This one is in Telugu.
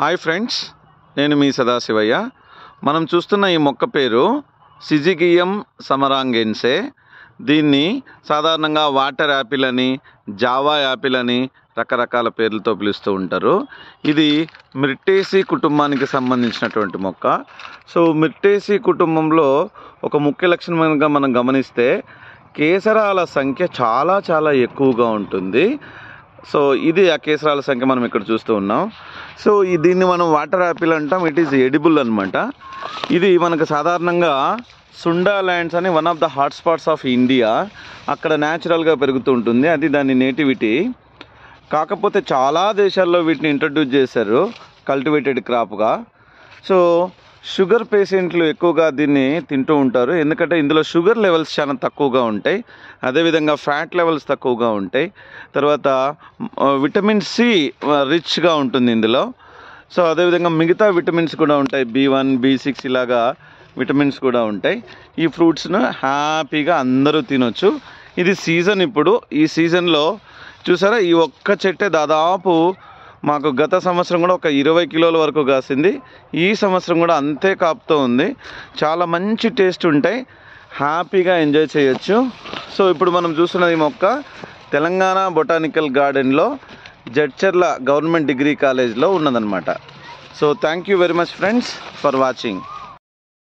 హాయ్ ఫ్రెండ్స్ నేను మీ సదాశివయ్య మనం చూస్తున్న ఈ మొక్క పేరు సిజిగియం సమరాంగెన్సే దీన్ని సాధారణంగా వాటర్ యాపిల్ అని జావా యాపిల్ అని రకరకాల పేర్లతో పిలుస్తూ ఉంటారు ఇది మిర్టేసి కుటుంబానికి సంబంధించినటువంటి మొక్క సో మిర్టేసి కుటుంబంలో ఒక ముఖ్య లక్షణంగా మనం గమనిస్తే కేసరాల సంఖ్య చాలా చాలా ఎక్కువగా ఉంటుంది సో ఇది ఆ కేసరాల సంఖ్య మనం ఇక్కడ చూస్తూ ఉన్నాం సో ఈ దీన్ని మనం వాటర్ యాపిల్ అంటాం ఇట్ ఈస్ ఎడిబుల్ అనమాట ఇది మనకు సాధారణంగా సుండా ల్యాండ్స్ అని one of the hot spots of India అక్కడ న్యాచురల్గా పెరుగుతూ ఉంటుంది అది దాని నేటివిటీ కాకపోతే చాలా దేశాల్లో వీటిని ఇంట్రడ్యూస్ చేశారు కల్టివేటెడ్ క్రాప్గా సో షుగర్ పేషెంట్లు ఎక్కువగా దీన్ని తింటూ ఉంటారు ఎందుకంటే ఇందులో షుగర్ లెవెల్స్ చాలా తక్కువగా ఉంటాయి అదేవిధంగా ఫ్యాట్ లెవెల్స్ తక్కువగా ఉంటాయి తర్వాత ఆ, విటమిన్ సి రిచ్గా ఉంటుంది ఇందులో సో అదేవిధంగా మిగతా విటమిన్స్ కూడా ఉంటాయి బి వన్ బి సిక్స్ ఇలాగా విటమిన్స్ కూడా ఉంటాయి ఈ ఫ్రూట్స్ను హ్యాపీగా అందరూ తినొచ్చు ఇది సీజన్ ఇప్పుడు ఈ సీజన్లో చూసారా ఈ ఒక్క చెట్టే దాదాపు మాకు గత సంవత్సరం కూడా ఒక ఇరవై కిలోల వరకు కాసింది ఈ సంవత్సరం కూడా అంతే కాపుతూ ఉంది చాలా మంచి టేస్ట్ ఉంటాయి హ్యాపీగా ఎంజాయ్ చేయొచ్చు సో ఇప్పుడు మనం చూస్తున్నది ఈ మొక్క తెలంగాణ బొటానికల్ గార్డెన్లో జడ్చర్ల గవర్నమెంట్ డిగ్రీ కాలేజ్లో ఉన్నదన్నమాట so thank you very much friends for watching